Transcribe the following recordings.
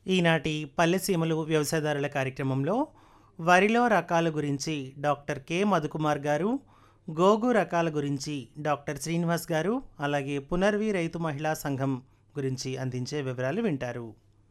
ఈనాటి పల్లెసీమలు వ్యవసాయదారుల కార్యక్రమంలో వరిలో రకాల గురించి డాక్టర్ కె మధుకుమార్ గారు గోగు రకాల గురించి డాక్టర్ శ్రీనివాస్ గారు అలాగే పునర్వి రైతు మహిళా సంఘం గురించి అందించే వివరాలు వింటారు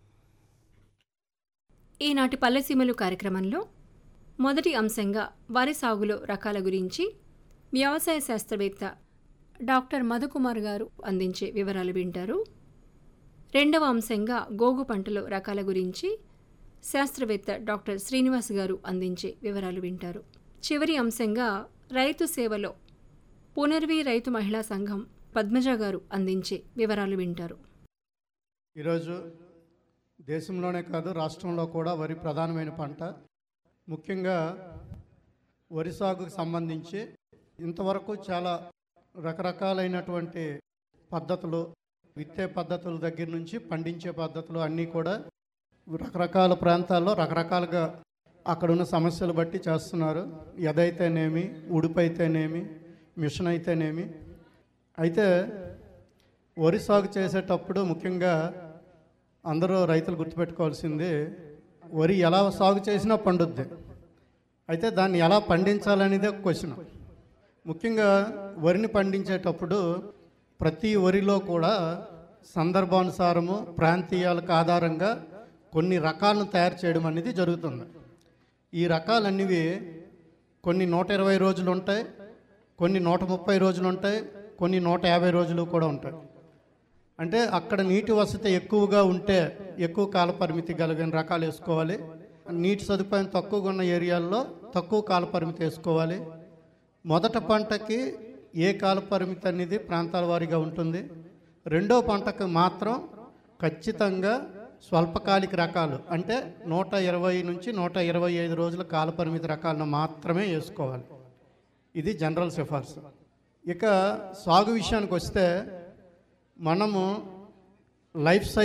ఈనాటి పల్లెసీమలు కార్యక్రమంలో మొదటి అంశంగా వరి సాగులో రకాల గురించి వ్యవసాయ శాస్త్రవేత్త డాక్టర్ మధుకుమార్ గారు అందించే వివరాలు వింటారు రెండవ అంశంగా గోగు పంటలో రకాల గురించి శాస్త్రవేత్త డాక్టర్ శ్రీనివాస్ గారు అందించే వివరాలు వింటారు చివరి అంశంగా రైతు సేవలో పునర్వి రైతు మహిళా సంఘం పద్మజ గారు అందించే వివరాలు వింటారు ఈరోజు దేశంలోనే కాదు రాష్ట్రంలో కూడా వరి ప్రధానమైన పంట ముఖ్యంగా వరి సాగుకు సంబంధించి ఇంతవరకు చాలా రకరకాలైనటువంటి పద్ధతులు విత్తే పద్ధతుల దగ్గర నుంచి పండించే పద్ధతులు అన్నీ కూడా రకరకాల ప్రాంతాల్లో రకరకాలుగా అక్కడున్న సమస్యలు బట్టి చేస్తున్నారు ఎదైతేనేమి ఉడుపైతేనేమి మిషన్ అయితేనేమి అయితే వరి సాగు చేసేటప్పుడు ముఖ్యంగా అందరూ రైతులు గుర్తుపెట్టుకోవాల్సింది వరి ఎలా సాగు చేసినా పండుద్ది అయితే దాన్ని ఎలా పండించాలనేదే ఒక క్వశ్చన్ ముఖ్యంగా వరిని పండించేటప్పుడు ప్రతి వరిలో కూడా సందర్భానుసారము ప్రాంతీయాలకు ఆధారంగా కొన్ని రకాలను తయారు చేయడం అనేది జరుగుతుంది ఈ రకాలన్నవి కొన్ని నూట ఇరవై రోజులు ఉంటాయి కొన్ని నూట ముప్పై రోజులు ఉంటాయి కొన్ని నూట యాభై రోజులు కూడా ఉంటాయి అంటే అక్కడ నీటి వసతి ఎక్కువగా ఉంటే ఎక్కువ కాల పరిమితి కలిగిన రకాలు వేసుకోవాలి నీటి సదుపాయం తక్కువగా ఉన్న ఏరియాల్లో తక్కువ కాల పరిమితి వేసుకోవాలి మొదట పంటకి ఏ కాల పరిమితి అనేది ప్రాంతాల వారీగా ఉంటుంది రెండో పంటకు మాత్రం ఖచ్చితంగా స్వల్పకాలిక రకాలు అంటే నూట ఇరవై నుంచి నూట ఇరవై ఐదు రోజుల కాల పరిమితి రకాలను మాత్రమే వేసుకోవాలి ఇది జనరల్ సిఫార్సు ఇక సాగు విషయానికి వస్తే మనము లైఫ్ సైకిల్